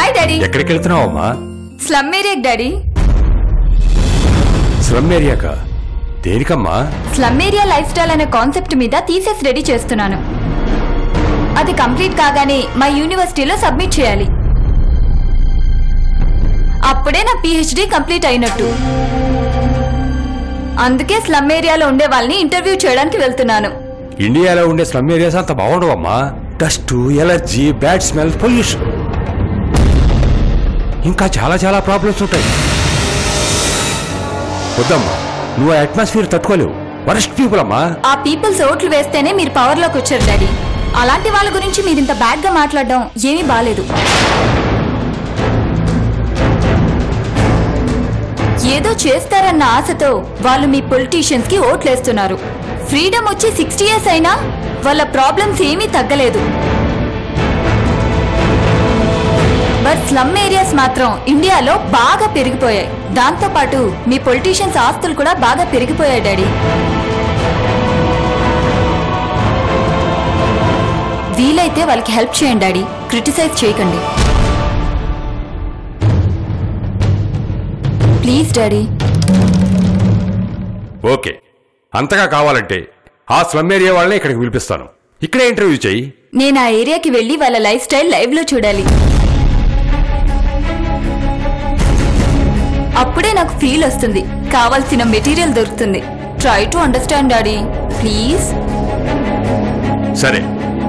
Hi daddy ఎక్కడికి వెళ్తున్నావు అమ్మా స్లమ్ ఏరియాకి డాడీ స్లమ్ ఏరియాకా దేనికమ్మా స్లమ్ ఏరియా లైఫ్ స్టైల్ అనే కాన్సెప్ట్ మీద థీసెస్ రెడీ చేస్తున్నాను అది కంప్లీట్ కాగానే మా యూనివర్సిటీలో సబ్మిట్ చేయాలి అప్పుడే నా పిహెచ్డి కంప్లీట్ అయినట్టు అందుకే స్లమ్ ఏరియాలో ఉండే వాళ్ళని ఇంటర్వ్యూ చేయడానికి వెళ్తున్నాను ఇండియాలో ఉండే స్లమ్ ఏరియాస్ అంత బాగుండవు అమ్మా dust allergy bad smell pollution ఇంకా చాలా చాలా ప్రాబ్లమ్స్ ఉంటాయి వద్దమ్మా నువ్వు అట్మాస్ఫియర్ తట్టుకోలేవు వరస్ట్ పీపుల్ అమ్మా ఆ పీపుల్స్ ఓట్లు వేస్తేనే మీరు పవర్లోకి వచ్చారు డాడీ అలాంటి వాళ్ళ గురించి మీరు ఇంత బ్యాడ్ గా మాట్లాడడం ఏమీ బాలేదు ఏదో చేస్తారన్న ఆశతో వాళ్ళు మీ పొలిటీషియన్స్ కి ఓట్లేస్తున్నారు ఫ్రీడమ్ వచ్చి సిక్స్టీ ఇయర్స్ అయినా వాళ్ళ ప్రాబ్లమ్స్ ఏమీ తగ్గలేదు బట్ స్లమ్ ఏరియాస్ మాత్రం ఇండియాలో బాగా పెరిగిపోయాయి దాంతో పాటు మీ పొలిటీషియన్స్ ఆస్తులు కూడా బాగా పెరిగిపోయాయి డాడీ వీలైతే వాళ్ళకి హెల్ప్ చేయండి డాడీ క్రిటిసైజ్ చేయకండి ప్లీజ్ డాడీ ఓకే అంతగా కావాలంటే ఆ స్లమ్ ఏరియా వాళ్ళని ఇక్కడికి పిలిపిస్తాను ఇక్కడే ఇంటర్వ్యూ చేయి నేను ఆ ఏరియాకి వెళ్ళి వాళ్ళ లైఫ్ స్టైల్ లైవ్ లో చూడాలి అప్పుడే నాకు ఫీల్ వస్తుంది కావాల్సిన మెటీరియల్ దొరుకుతుంది try to understand daddy please సరే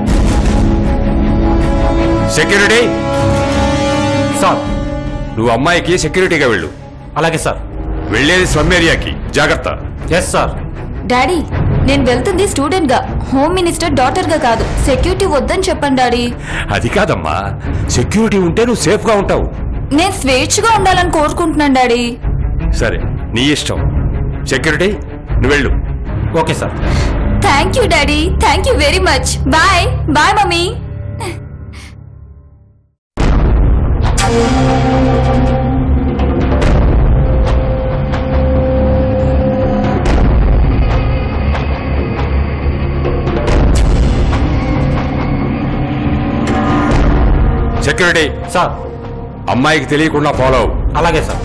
సెక్యూరిటీ సార్ నువ్వు అమ్మాయికి సెక్యూరిటీగా వెళ్ళు అలాగే సార్ వెళ్ళేది స్లమ్ ఏరియాకి జాగ్రత్త ఎస్ సార్ డాడీ నేను వెళ్తుంది స్టూడెంట్ గా హోమ్ మినిస్టర్ డాటర్ గా కాదు సెక్యూరిటీ వద్దని చెప్పండి డాడీ అది కాదమ్మా సెక్యూరిటీ ఉంటే నువ్వు సేఫ్ గా ఉంటావు నేను స్వేచ్ఛగా ఉండాలని కోరుకుంటున్నాను డాడీ సరే నీ ఇష్టం సెక్యూరిటీ నువ్వు వెళ్ళు okay sir thank you daddy thank you very much bye bye mummy security sir అమ్మాయికి తెలియకుండా ఫాలో అవ్వు అలాగే సార్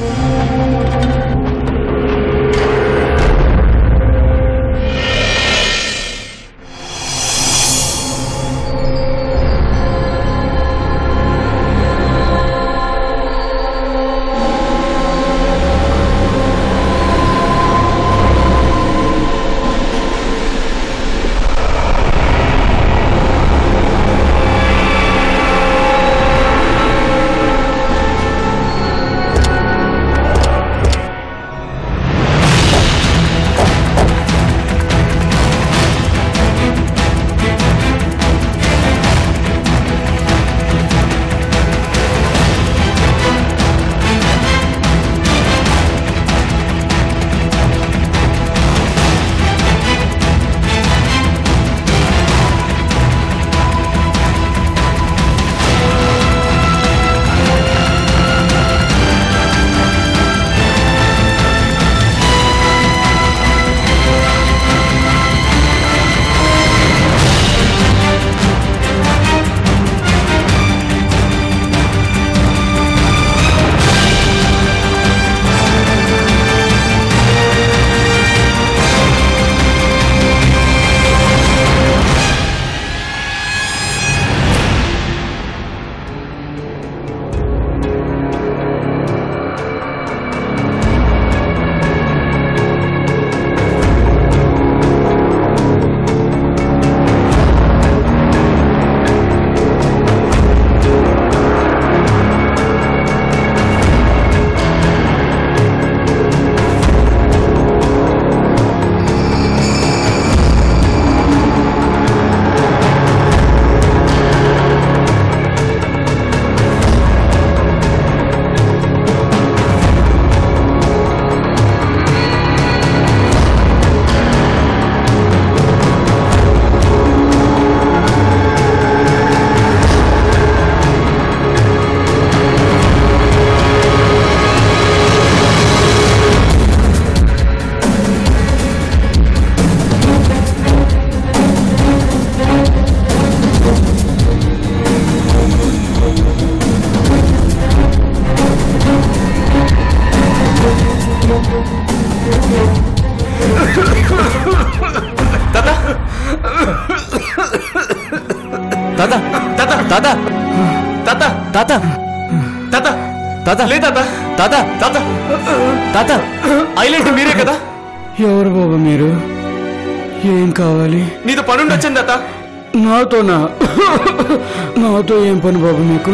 తాత తాత తాత తాత తాత తాత తాత లే తాత తాత తాత తాత ఐలాండ్ మీరే కదా ఎవరు బాబు మీరు ఏం కావాలి నీతో పనుండి వచ్చింది తాత నాతోనా నాతో ఏం పని బాబు మీకు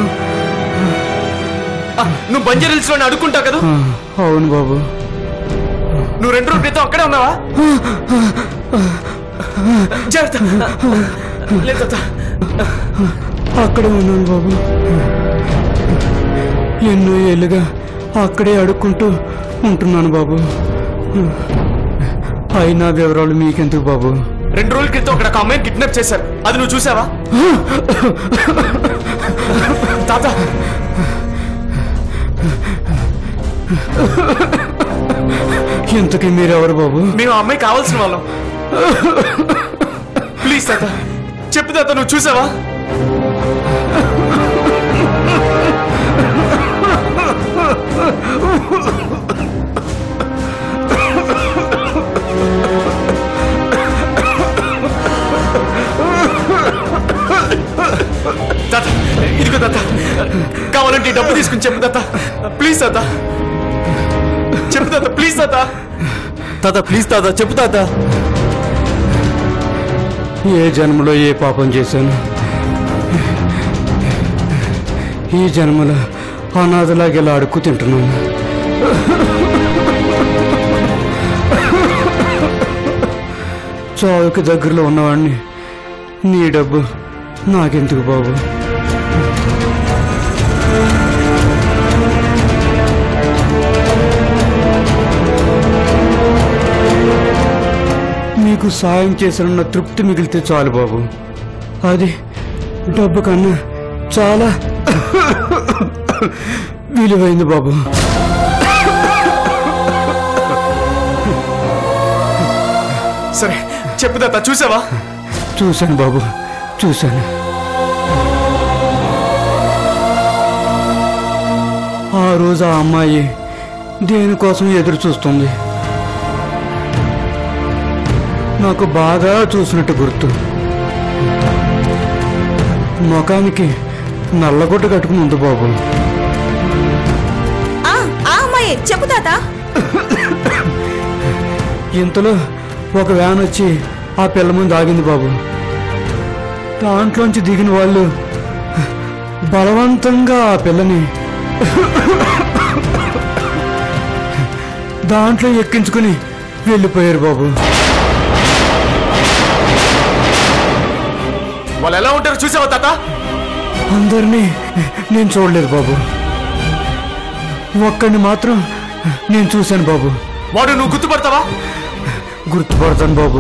ఆ, నువ్వు బంజర్ హిల్స్ లోనే అడుక్కుంటావు కదా ఆ, అవును బాబు నువ్వు రెండు రోజుల క్రితం అక్కడే ఉన్నావా జాగ్రత్త లే తాత అక్కడే ఉన్నాను బాబు ఎన్నో ఏళ్ళుగా అక్కడే అడుక్కుంటూ ఉంటున్నాను బాబు అయినా వివరాలు మీకెందుకు బాబు రెండు రోజుల క్రితం అక్కడ ఒక అమ్మాయిని కిడ్నాప్ చేశారు అది నువ్వు చూసావా తాత ఇంతకీ మీరెవరు బాబు మేము ఆ అమ్మాయి కావాల్సిన వాళ్ళం ప్లీజ్ తాత చెప్పు తాత నువ్వు చూసావా తాత ఇదిగో తాత కావాలంటే ఈ డబ్బు తీసుకుని చెప్పు తాత ప్లీజ్ తాత చెప్పు తాత ప్లీజ్ తాత తాత ప్లీజ్ తాత చెప్పు తాత ఏ జన్మలో ఏ పాపం చేశాను ఈ జన్మలో అనాథలాగా ఇలా అడుక్కు తింటున్నాను చావుకి దగ్గరలో ఉన్నవాడిని నీ డబ్బు నాకెందుకు బాబు మీకు సాయం చేసిన తృప్తి మిగిలితే చాలు బాబు అది డబ్బు కన్నా చాలా విలువైంది బాబు సరే చెప్పు తాత చూసావా చూశాను బాబు చూశాను ఆ రోజు ఆ అమ్మాయి దేనికోసం ఎదురు చూస్తుంది నాకు బాగా చూసినట్టు గుర్తు ముఖానికి నల్లగొడ్డ కట్టుకుని ఉంది బాబు ఆ ఆ అమ్మాయి చెప్పు తాత ఇంతలో ఒక వ్యాన్ వచ్చి ఆ పిల్ల ముందు ఆగింది బాబు దాంట్లోంచి దిగిన వాళ్ళు బలవంతంగా ఆ పిల్లని దాంట్లో ఎక్కించుకుని వెళ్ళిపోయారు బాబు వాళ్ళు ఎలా ఉంటారో చూసావా తాత అందరినీ నేను చూడలేదు బాబు ఒక్కడిని మాత్రం నేను చూశాను బాబు వాడు నువ్వు గుర్తుపడతావా గుర్తుపడతాను బాబు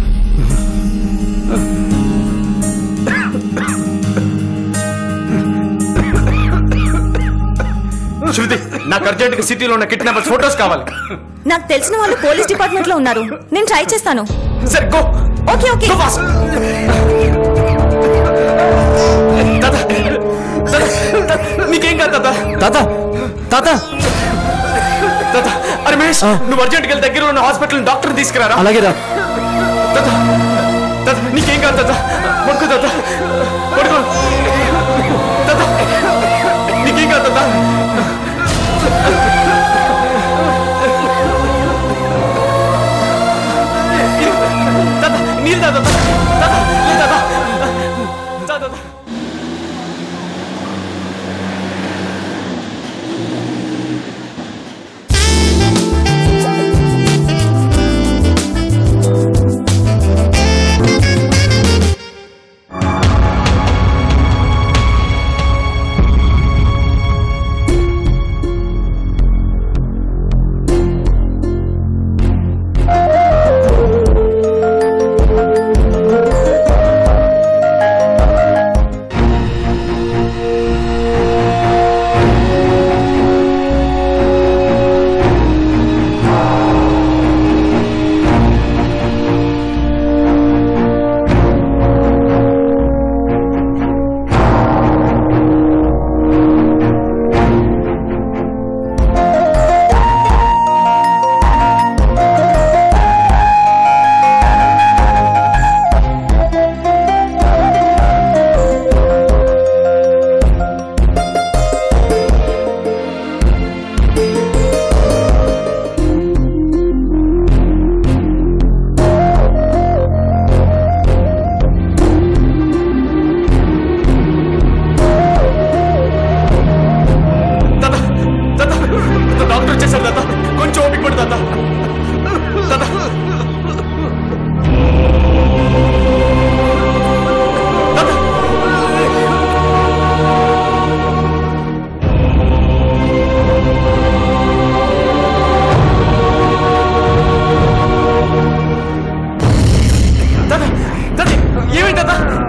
శృతి నాకు అర్జెంట్ గా సిటీలో ఉన్న కిడ్నాపర్స్ ఫోటోస్ కావాలి నాకు తెలిసిన వాళ్ళు పోలీస్ డిపార్ట్మెంట్ లో ఉన్నారు నేను ట్రై చేస్తాను సరే go okay okay go fast తాత తాత, తాత, నీకేం కాదు తాత తాత తాత తాత అరే మహేష్ నువ్వు అర్జెంట్కి వెళ్ళి దగ్గర ఉన్న హాస్పిటల్ డాక్టర్ తీసుకురారా అలాగే రా తాత తాత నీకేం కాదు తాత పడుకో తాత పడుకో తాత నీకేం కాదు తాత తాత నీళ్ళు తాత తాత నీళ్ళు తాత తాత తాత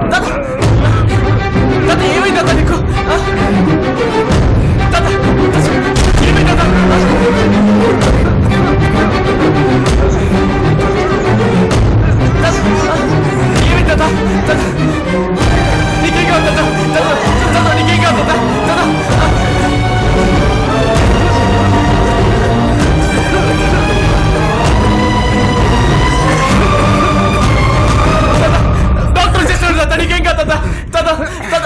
తాత తాత ఏమైంది తాత నీకు ఆ? తాత తాత, ఏమైంది తాత ఆ? తాత, ఆ, ఏమైంది తాత తాత నీకేం కాదు తాత తాత తాత నీకేం కాదు తాత తాత ఆ. డాక్టర్ చేస్తాడు తాత నీకేం కాదు తాత తాత తాత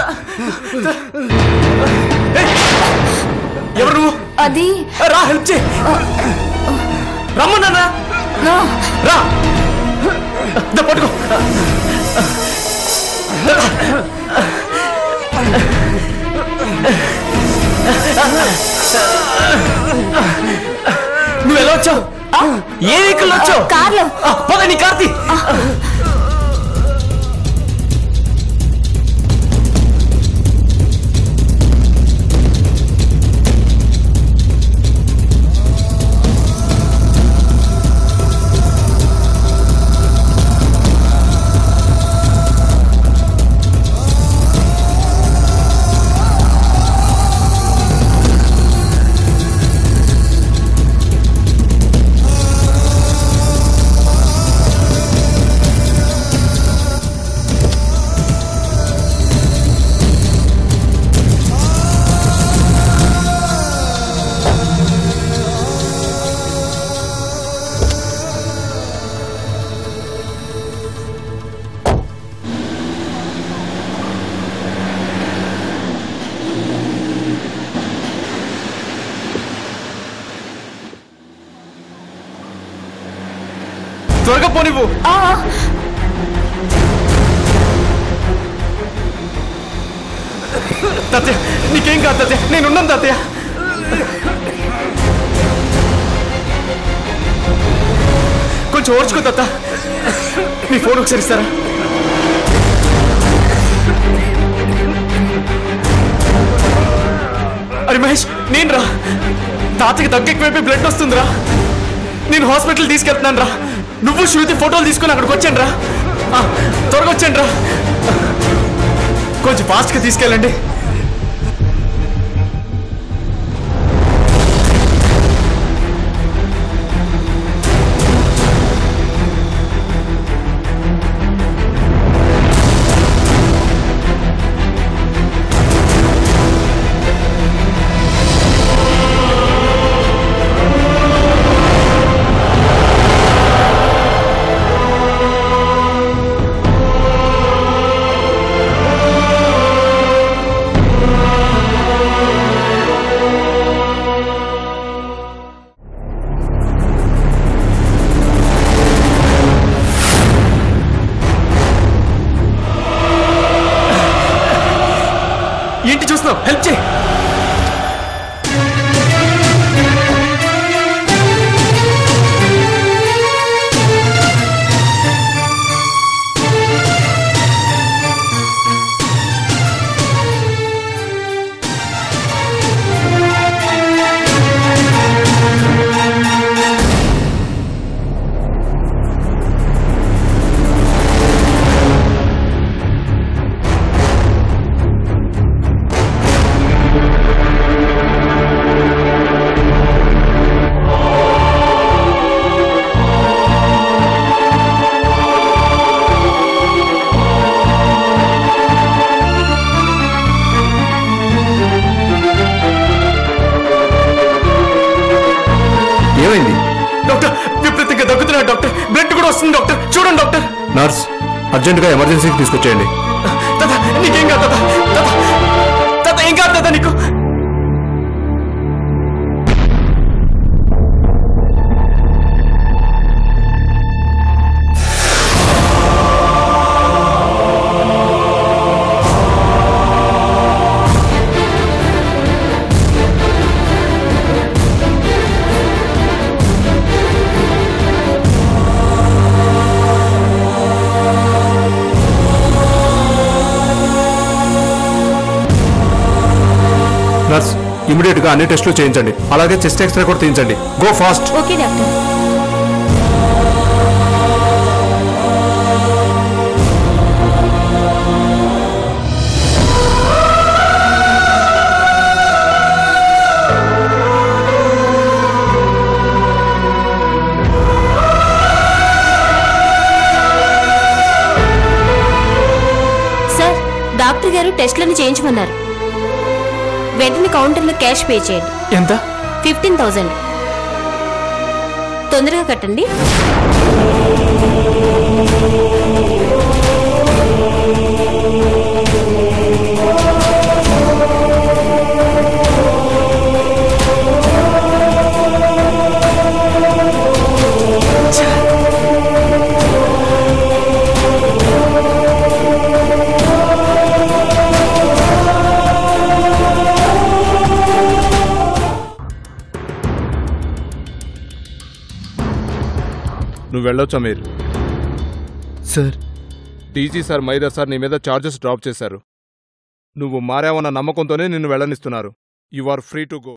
ఏయ్, ఎవరు నువ్వు అది రా హెల్ప్ చే రమ్మన్నా ఆ, రా దా, పట్టుకో నువ్వు ఎలా వచ్చావు ఏ వెహికల్ వచ్చావు కార్లో ఆ, పద నీ కార్తీ త్వరగా పోనివ్వు ఆ, తాతయ్య నీకేం కాదు తాతయ్య నేనున్నాను తాతయ్య కొంచెం ఓర్చుకో తాత నీ ఫోన్ ఒకసారి ఇస్తారా అరే మహేష్ నేను రా తాతకి దగ్గెక్కువైపోయి బ్లడ్ వస్తుందిరా నేను హాస్పిటల్ తీసుకెళ్తున్నాను రా నువ్వు శృతి ఫోటోలు తీసుకొని అక్కడికి వచ్చాను రా ఆ, త్వరగా వచ్చాను రా కొంచెం ఫాస్ట్గా తీసుకెళ్ళండి ఏంటి చూస్తున్నావు హెల్ప్ చేయి ఏమైంది డాక్టర్ విపరీతంగా దగ్గుతున్నాడు డాక్టర్ బ్లడ్ కూడా వస్తుంది డాక్టర్ చూడండి డాక్టర్ నర్స్ అర్జెంటుగా ఎమర్జెన్సీకి తీసుకొచ్చేయండి తాత నీకేం కాదు తాత తాత తాత ఏం కాదు తాత నీకు నర్స్ ఇమీడియట్ గా అన్ని టెస్టులు చేయించండి అలాగే చెస్ట్ ఎక్స్రే కూడా తీయించండి go fast okay doctor doctor garu టెస్ట్లను చేయించమన్నారు వెంటనే కౌంటర్లో క్యాష్ పే చేయండి ఎంత ఫిఫ్టీన్ థౌజండ్ తొందరగా కట్టండి నువ్వు వెళ్ళొచ్చా మీరు సార్ డీజీ సార్ మైదర్ సార్ నీ మీద ఛార్జెస్ డ్రాప్ చేశారు నువ్వు మారావన్న నమ్మకంతోనే నిన్ను వెళ్ళనిస్తున్నారు you are free to go